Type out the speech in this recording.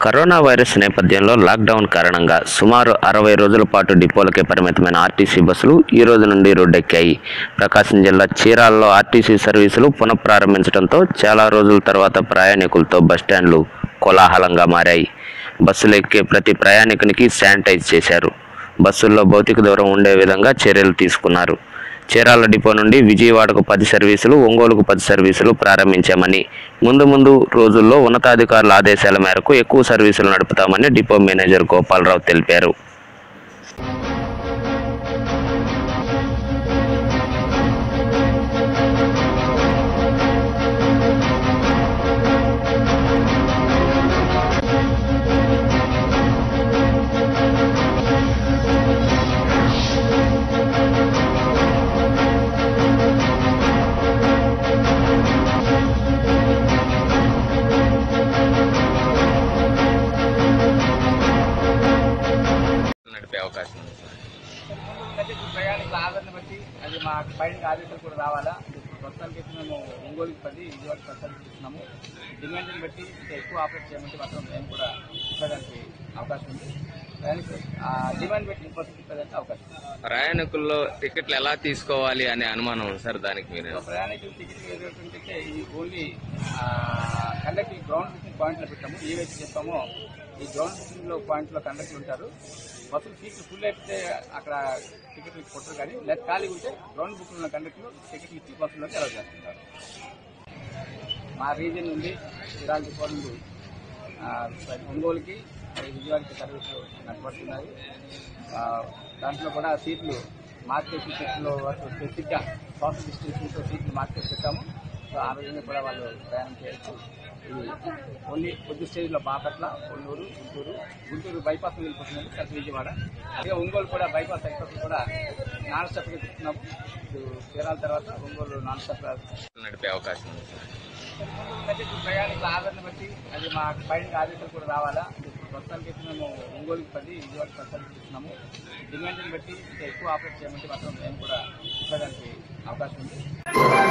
corona virus నేపథ్యంలో lockdown కారణంగా సుమారు అరవై రోజుల పాటు డిపోలకే పరిమితమైన ఆర్టీసీ బస్సులు ఈ రోజు నుండి రోడ్డెక్కాయి ప్రకాశం జిల్లా చీరాలలో ఆర్టీసీ సర్వీసులు పునఃప్రారంభించడంతో చాలా రోజుల తర్వాత ప్రయాణికులతో బస్టాండ్లు కోలాహలంగా మారాయి బస్సులు ఎక్కే ప్రతి ప్రయాణికునికి శానిటైజ్ చేశారు బస్సుల్లో భౌతిక దూరం ఉండే విధంగా చర్యలు తీసుకున్నారు చీరాల డిపో నుండి విజయవాడకు పది సర్వీసులు ఒంగోలుకు పది సర్వీసులు ప్రారంభించామని ముందు ముందు రోజుల్లో ఉన్నతాధికారుల ఆదేశాల మేరకు ఎక్కువ సర్వీసులు నడుపుతామని డిపో మేనేజర్ గోపాలరావు తెలిపారు నడిపే అవకాశం ఉంది అంటే ఇప్పుడు ప్రయాణికుల ఆదరణ బట్టి అది మా పైన ఆదేశాలు కూడా రావాలా ఇప్పుడు ప్రస్తుతానికి అయితే మేము ఒంగోలుకి పది విజయవాడ ప్రస్తుతానికి ఇస్తున్నాము డిమాండ్ని బట్టి ఇంకా ఎక్కువ ఆపరేట్ చేయమంటే మాత్రం మేము కూడా ఇప్పడానికి అవకాశం ఉంది ప్రయాణికులు ఆ డిమాండ్ బట్టి ఇంకొకటి ఇప్పడానికి అవకాశం ఉంది ప్రయాణికుల్లో టికెట్లు ఎలా తీసుకోవాలి అనే అనుమానం ఉంది సార్ దానికి సో మీరు ప్రయాణికులు టికెట్ వేరేటువంటి ఈ ఓన్లీ కండక్ట్ గ్రౌండ్ బుకింగ్ పాయింట్లో పెట్టాము ఏవైతే చెప్పామో ఈ గ్రౌండ్ బుకింగ్ లో పాయింట్ లో కండక్టర్ ఉంటారు బస్సులు సీట్లు ఫుల్ అయితే అక్కడ టికెట్లు కొట్టరు కానీ లేదా ఖాళీ ఉంటే గ్రౌండ్ బుకింగ్ ఉన్న కండక్టర్లు టికెట్లు ఇచ్చి బస్సులోకి అలౌ చేస్తుంటారు మా రీజియన్ నుండి చిరాల డిపో నుండి ఆ, ఒంగోలుకి మరియు విజయవాడకి సర్వీసులు నడపడుతున్నాయి ఆ, దాంట్లో కూడా సీట్లు మార్కెట్ సెట్లో వరకు స్పెసిఫిక్గా సోషల్ డిస్ట్రిబ్యూషన్తో సీట్లు మార్కెట్ పెట్టాము సో ఆ విధంగా కూడా వాళ్ళు ప్రయాణం చేయొచ్చు ఇది ఓన్లీ కొద్ది స్టేజ్లో బాపట్ల కొల్లూరు గుంటూరు గుంటూరు బైపాస్ వెళ్ళిపోతుంది సత్ విజయవాడ అదే ఒంగోలు కూడా బైపాస్ అయిపోతుంది కూడా నాన్ స్టాప్గా చెప్తున్నాము ఇప్పుడు చీరాల తర్వాత ఒంగోలు నాన్ స్టాప్ నడిపే అవకాశం ఉంది అంటే ఇప్పుడు ప్రయాణికుల ఆదరణ బట్టి అది మా పైన ఆదేశాలు కూడా రావాలా ఇప్పుడు ప్రస్తుతానికి అయితే మేము ఒంగోలుకి పది విజయవాడ ప్రస్తుతానికి ఇస్తున్నాము డిమాండ్ని బట్టి ఇంకా ఎక్కువ ఆపరేట్ చేయమంటే మాత్రం మేము కూడా ఇప్పడానికి అవకాశం ఉంది